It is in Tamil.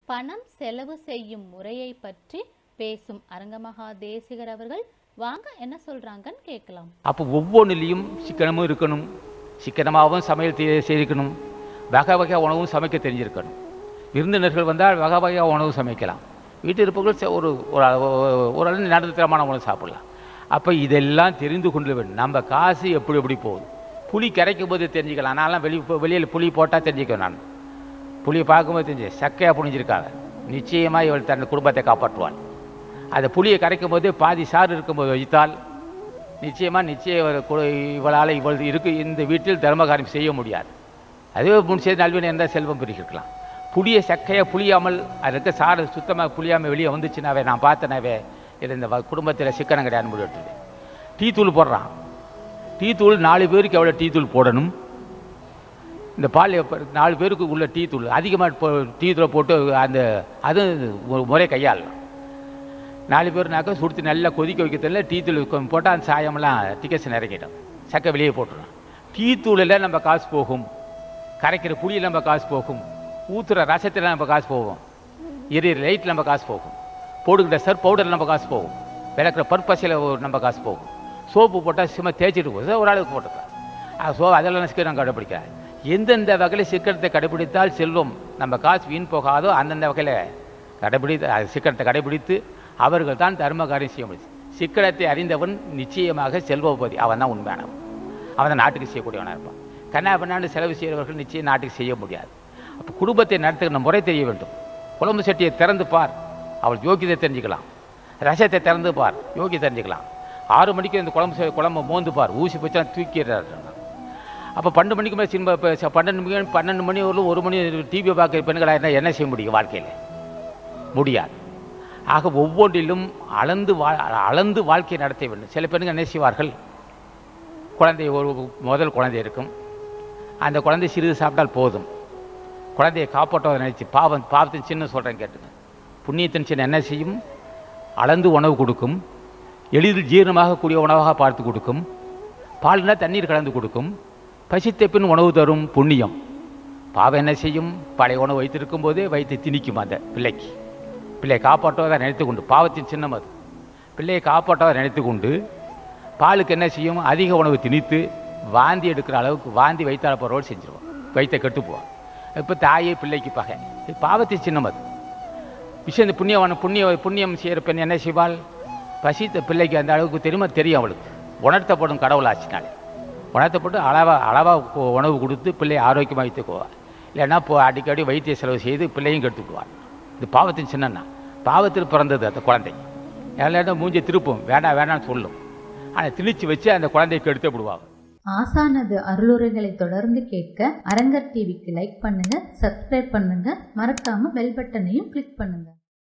பணம் செலவு செய்யும் முறையை பற்றி பேசும் அரங்கமகா தேசிகர் அவர்கள் வாங்க என்ன சொல்றாங்கன்னு கேட்கலாம் அப்போ ஒவ்வொன்றிலையும் சிக்கனமும் இருக்கணும் சிக்கனமாகவும் சமையல் தே- செய்திருக்கணும் வகை வகை உணவும் சமைக்க தெரிஞ்சிருக்கணும் விருந்தினர்கள் வந்தால் வகை வகையாக உணவு சமைக்கலாம் வீட்டில் இருப்பவர்கள் ச- ஒரு ஒரு அளவு- ஒரு அளவு நடுத்தரமான உணவு சாப்பிடலாம் அப்போ இதெல்லாம் தெரிந்து கொண்டு வேண்டும் நம்ம காசு எப்படி எப்படி போகுது புளி கரைக்கும் போது தெரிஞ்சுக்கலாம் நான்லாம் வெளி வெளியில் புளி போட்டால் தெரிஞ்சுக்குவேன் நான் புளியை பார்க்கும்போது தெரிஞ்சு சக்கையாக புனிஞ்சிருக்காங்க நிச்சயமாக இவள் தன் குடும்பத்தை காப்பாற்றுவாள் அந்த புளியை கரைக்கும் போது பாதி சாறு இருக்கும்போது வைத்தால் நிச்சயமாக நிச்சயம் இவள் கு- இவளால் இவள் இருக்கு இந்த வீட்டில் தர்மகாரியம் செய்ய முடியாது அதுவே முன் செய்த நல்வினை இருந்தால் செல்வம் பெருகிருக்கலாம் புளியை சக்கையை புளியாமல் அது இருக்க சாறு சுத்தமாக புளியாமல் வெளியே வந்துச்சுனாவே நான் பார்த்தனாவே இது இந்த குடும்பத்தில் சிக்கனம் கிடையாது முடிவெட்டுது டீ தூள் போடுறான் டீ தூள் நாலு பேருக்கு எவ்வளோ டீ தூள் போடணும் இந்த பால் எப்ப- நாலு பேருக்கு உள்ள டீ தூள் அதிகமாக டீ தூளை போட்டு அந்த அது ஒரு முறை கையாளலாம் நாலு பேர்னாக்கா சுடுத்து நல்லா கொதிக்க வைக்க தெரியல டீ தூள் கொஞ்சம் போட்டால் அந்த சாயமெல்லாம் டிக்கெட்ஸ் நிறைக்கிட்டோம் சக்கை வெளியே போட்டுரும் டீ தூளில் நம்ம காசு போகும் கரைக்கிற புளியில் நம்ம காசு போகும் ஊற்றுற ரசத்தில் நம்ம காசு போகும் எரியிற லைட்டில் நம்ம காசு போகும் போடுகிற சர் பவுடரில் நம்ம காசு போகும் விளக்குற பற்பசையில் நம்ம காசு போகும் சோப்பு போட்டால் சும்மா தேய்ச்சிட்டு போகுது ஒரு ஆளுக்கு போட்டுக்கலாம் அது சோ அதெல்லாம் சிக்கனம் கடைப்பிடிக்காது எந்தெந்த வகையில் சிக்கனத்தை கடைபிடித்தால் செல்வம் நம்ம காசு வீண் போகாதோ அந்தந்த வகையில் கடைபிடித்து அது சிக்கனத்தை கடைபிடித்து அவர்கள் தான் தர்ம காரியம் செய்ய முடியும் சிக்கனத்தை அறிந்தவன் நிச்சயமாக செல்வபதி அவன் தான் உண்மையானவன் அவன் தான் நாட்டுக்கு செய்யக்கூடியவனாக இருப்பான் கண்ணா பண்ணாண்டு செலவு செய்கிறவர்கள் நிச்சயம் நாட்டுக்கு செய்ய முடியாது அப்போ குடும்பத்தை நடத்துகிற முறை தெரிய வேண்டும் குழம்பு சட்டியை திறந்து பார் அவள் யோகியதை தெரிஞ்சுக்கலாம் ரசத்தை திறந்து பார் யோகி தெரிஞ்சுக்கலாம் ஆறு மணிக்கு இந்த குழம்பு செ- குழம்பு மோந்து பார் ஊசி போச்சா தூக்கிடுறாரு அப்போ பன்னெண்டு மணிக்கு மேலே சினிமா இப்போ ச- பன்னெண்டு மணி பன்னெண்டு மணி ஒரு ஒரு மணி டிவி பார்க்குற பெண்களாக இருந்தால் என்ன செய்ய முடியும் வாழ்க்கையில் முடியாது ஆக ஒவ்வொன்றிலும் அளந்து வா அளந்து வாழ்க்கை நடத்த வேண்டும் சில பெண்கள் என்ன செய்வார்கள் குழந்தை ஒரு முதல் குழந்தை இருக்கும் அந்த குழந்தை சிறிது சாப்பிட்டால் போதும் குழந்தையை காப்பாற்றுவதை நினைச்சு பாவம் பாவத்தின் சின்ன சொல்கிறேன் கேட்டுங்க புண்ணியத்தின் சின்ன என்ன செய்யும் அளந்து உணவு கொடுக்கும் எளிதில் ஜீரணமாகக்கூடிய உணவாக பார்த்து கொடுக்கும் பால்னா தண்ணீர் கலந்து கொடுக்கும் பசித்த பின் உணவு தரும் புண்ணியம் பாவம் என்ன செய்யும் பழைய உணவு வைத்திருக்கும் போதே வைத்து திணிக்கும் அந்த பிள்ளைக்கு பிள்ளையை காப்பாற்றுவதை நினைத்து கொண்டு பாவத்தின் சின்னம் அது பிள்ளையை காப்பாற்றுவதை நினைத்து கொண்டு பாலுக்கு என்ன செய்யும் அதிக உணவு திணித்து வாந்தி எடுக்கிற அளவுக்கு வாந்தி வைத்தால போகிறோடு செஞ்சிருவோம் வைத்த கெட்டுப்போம் இப்போ தாயே பிள்ளைக்கு பகை இது பாவத்தின் சின்னம் அது விஷயம் இந்த புண்ணியவான புண்ணிய புண்ணியம் செய்கிற பெண் என்ன செய்வாள் பசித்த பிள்ளைக்கு அந்த அளவுக்கு தெரியுமா தெரியும் அவளுக்கு உணர்த்தப்படும் கடவுள் ஆச்சினாலே உணர்த்தப்பட்டு அளவாக அளவாக உணவு கொடுத்து பிள்ளையை ஆரோக்கியமாக வைத்துக்குவாள் இல்லைன்னா இப்போ அடிக்கடி வைத்திய செலவு செய்து பிள்ளையும் கெடுத்துக்குவாள் இது பாவத்தின் சின்னன்னா பாவத்தில் பிறந்தது அந்த குழந்தை எல்லாரும் மூஞ்சி திருப்பும் வேண்டாம் வேண்டாம்னு சொல்லும் ஆனால் திணிச்சு வச்சு அந்த குழந்தையை கெடுத்து விடுவாங்க ஆசானது அருளுரைகளை தொடர்ந்து கேட்க அரங்கர் டிவிக்கு லைக் பண்ணுங்க சப்ஸ்கிரைப் பண்ணுங்க மறக்காம பெல் பட்டனையும் கிளிக் பண்ணுங்க